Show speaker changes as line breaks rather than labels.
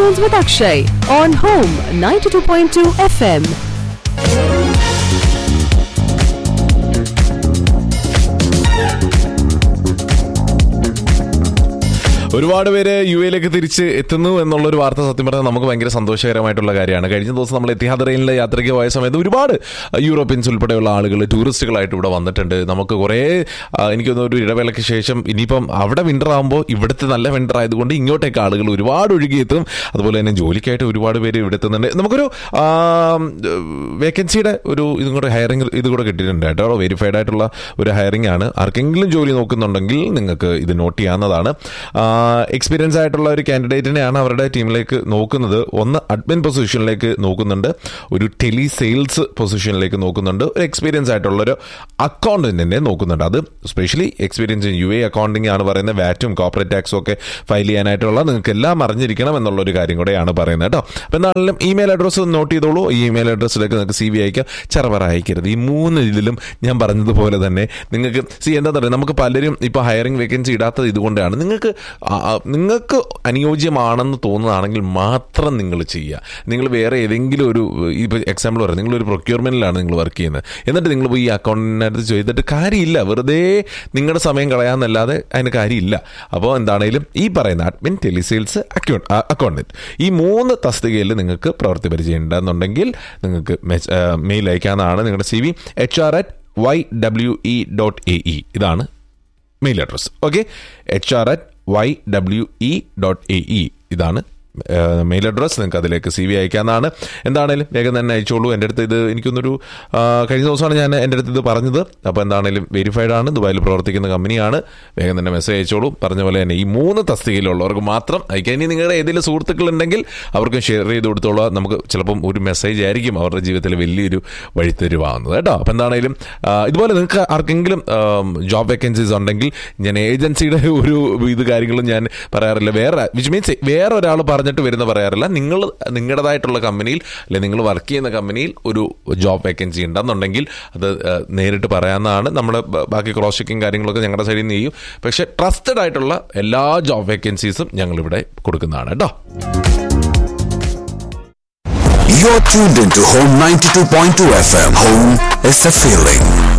Afternoons with Akshay on Home 92.2 FM.
ഒരുപാട് പേര് U എയിലേക്ക് തിരിച്ച് എത്തുന്നു എന്നുള്ളൊരു വാർത്ത സത്യം പറഞ്ഞാൽ നമുക്ക് ഭയങ്കര സന്തോഷകരമായിട്ടുള്ള കാര്യമാണ് കഴിഞ്ഞ ദിവസം നമ്മൾ എത്തിഹാദ് റെയിനിലെ യാത്രയ്ക്ക് പോയ സമയത്ത് ഒരുപാട് യൂറോപ്യൻസ് ഉൾപ്പെടെയുള്ള ആളുകൾ ടൂറിസ്റ്റുകളായിട്ട് ഇവിടെ വന്നിട്ടുണ്ട് നമുക്ക് കുറേ ആ, എനിക്ക് തോന്നുന്നു ഒരു ഇടവേളയ്ക്ക് ശേഷം ഇനിയിപ്പം അവിടെ വിൻ്റർ ആകുമ്പോൾ ഇവിടുത്തെ നല്ല വിൻ്റർ ആയതുകൊണ്ട് ഇങ്ങോട്ടേക്ക് ആളുകൾ ഒരുപാട് ഒഴുകിയെത്തും അതുപോലെ തന്നെ ജോലിക്കായിട്ട് ഒരുപാട് പേര് ഇവിടെ എത്തുന്നുണ്ട് നമുക്കൊരു വേക്കൻസിയുടെ ഒരു ഇതും കൂടെ ഹയറിംഗ് ഇത് കൂടെ കിട്ടിയിട്ടുണ്ട് കേട്ടോ വെരിഫൈഡ് ആയിട്ടുള്ള ഒരു ഹയറിംഗ് ആണ് ആർക്കെങ്കിലും ജോലി നോക്കുന്നുണ്ടെങ്കിൽ നിങ്ങൾക്ക് ഇത് നോട്ട് ചെയ്യാവുന്നതാണ് എക്സ്പീരിയൻസ് ആയിട്ടുള്ള ഒരു കാൻഡിഡേറ്റിനെയാണ് അവരുടെ ടീമിലേക്ക് നോക്കുന്നത് ഒന്ന് അഡ്മിൻ പൊസിഷനിലേക്ക് നോക്കുന്നുണ്ട് ഒരു ടെലി സെയിൽസ് പൊസിഷനിലേക്ക് നോക്കുന്നുണ്ട് ഒരു എക്സ്പീരിയൻസ് ആയിട്ടുള്ള ഒരു അക്കൗണ്ടന്റിനെ നോക്കുന്നുണ്ട് അത് specially experience U A accounting ആണ് പറയുന്നത് വാറ്റും കോർപ്പറേറ്റ് ടാക്സും ഒക്കെ ഫയൽ ചെയ്യാനായിട്ടുള്ള നിങ്ങൾക്ക് എല്ലാം അറിഞ്ഞിരിക്കണം എന്നുള്ള ഒരു കാര്യം കൂടെയാണ് പറയുന്നത് കേട്ടോ അപ്പം എന്താണെങ്കിലും ഇമെയിൽ അഡ്രസ്സ് നോട്ട് ചെയ്തോളൂ ഈ ഇമെയിൽ അഡ്രസ്സിലേക്ക് നിങ്ങൾക്ക് സി വി അയക്കാം ചെറവറ അയക്കരുത് ഈ മൂന്ന് ഇതിലും ഞാൻ പറഞ്ഞതുപോലെ തന്നെ നിങ്ങൾക്ക് സി എന്താ പറയുക നമുക്ക് പലരും ഇപ്പോൾ ഹയറിംഗ് വേക്കൻസി ഇടാത്തത് ഇതുകൊണ്ടാണ് നിങ്ങൾക്ക് ആ, ആ, നിങ്ങൾക്ക് അനുയോജ്യമാണെന്ന് തോന്നുന്നതാണെങ്കിൽ മാത്രം നിങ്ങൾ ചെയ്യുക നിങ്ങൾ വേറെ ഏതെങ്കിലും ഒരു ഇപ്പോൾ എക്സാമ്പിൾ പറയാം നിങ്ങളൊരു പ്രൊക്യൂർമെൻറ്റിലാണ് നിങ്ങൾ വർക്ക് ചെയ്യുന്നത് എന്നിട്ട് നിങ്ങൾ പോയി ഈ അക്കൗണ്ടിനടുത്ത് ചെയ്തിട്ട് കാര്യമില്ല വെറുതെ നിങ്ങളുടെ സമയം കളയാമെന്നല്ലാതെ അതിന് കാര്യമില്ല അപ്പോൾ എന്താണേലും ഈ പറയുന്ന അഡ്മിൻ ടെലിസെയിൽസ് അക്കൗണ്ട് അക്കൗണ്ടന്റ് ഈ മൂന്ന് തസ്തികയിൽ നിങ്ങൾക്ക് പ്രവൃത്തി പരിചയം ഉണ്ടെന്നുണ്ടെങ്കിൽ നിങ്ങൾക്ക് മെയിൽ അയക്കാവുന്നതാണ് നിങ്ങളുടെ C V H R at Y W E dot A E ഇതാണ് mail address okay H R at Y W E dot A E ഇതാണ് മെയിൽ അഡ്രസ് നിങ്ങൾക്ക് അതിലേക്ക് സി വി അയക്കാവുന്നതാണ് എന്താണേലും വേഗം തന്നെ അയച്ചോളൂ എൻ്റെ അടുത്ത് ഇത് എനിക്കൊന്നൊരു ആ, കഴിഞ്ഞ ദിവസമാണ് ഞാൻ എൻ്റെ അടുത്ത് ഇത് പറഞ്ഞത് അപ്പോൾ എന്താണേലും വെരിഫൈഡ് ആണ് ദുബായിൽ പ്രവർത്തിക്കുന്ന കമ്പനിയാണ് വേഗം തന്നെ മെസ്സേജ് അയച്ചോളൂ പറഞ്ഞ പോലെ തന്നെ ഈ മൂന്ന് തസ്തികയിലുള്ളവർക്ക് മാത്രം അയക്കാൻ ഇനി നിങ്ങളുടെ ഏതെങ്കിലും സുഹൃത്തുക്കളുണ്ടെങ്കിൽ അവർക്കും ഷെയർ ചെയ്ത് കൊടുത്തോളൂ നമുക്ക് ചിലപ്പം ഒരു മെസ്സേജ് ആയിരിക്കും അവരുടെ ജീവിതത്തിൽ വലിയൊരു വഴിത്തിരിവാകുന്നത് കേട്ടോ അപ്പോൾ എന്താണേലും ആ, ഇതുപോലെ നിങ്ങൾക്ക് ആർക്കെങ്കിലും ജോബ് വേക്കൻസീസ് ഉണ്ടെങ്കിൽ ഞാൻ ഏജൻസിയുടെ ഒരു ഇത് കാര്യങ്ങളും ഞാൻ പറയാറില്ല വേറെ വിച്ച് മീൻസ് വേറെ ഒരാൾ പറഞ്ഞിട്ട് വരുന്ന പറയാറില്ല നിങ്ങൾ നിങ്ങളുടേതായിട്ടുള്ള കമ്പനിയിൽ അല്ലെങ്കിൽ നിങ്ങൾ വർക്ക് ചെയ്യുന്ന കമ്പനിയിൽ ഒരു ജോബ് വേക്കൻസി ഉണ്ടെന്നുണ്ടെങ്കിൽ അത് ആ, നേരിട്ട് പറയാവുന്നതാണ് നമ്മൾ ബാക്കി ക്രോസ് ചെക്കിങ് കാര്യങ്ങളൊക്കെ ഞങ്ങളുടെ സൈഡിൽ നിന്ന് ചെയ്യും പക്ഷേ ട്രസ്റ്റഡ് ആയിട്ടുള്ള എല്ലാ ജോബ് വേക്കൻസീസും ഞങ്ങളിവിടെ കൊടുക്കുന്നതാണ് കേട്ടോ
You're tuned into Home 92.2 FM. Home is the feeling.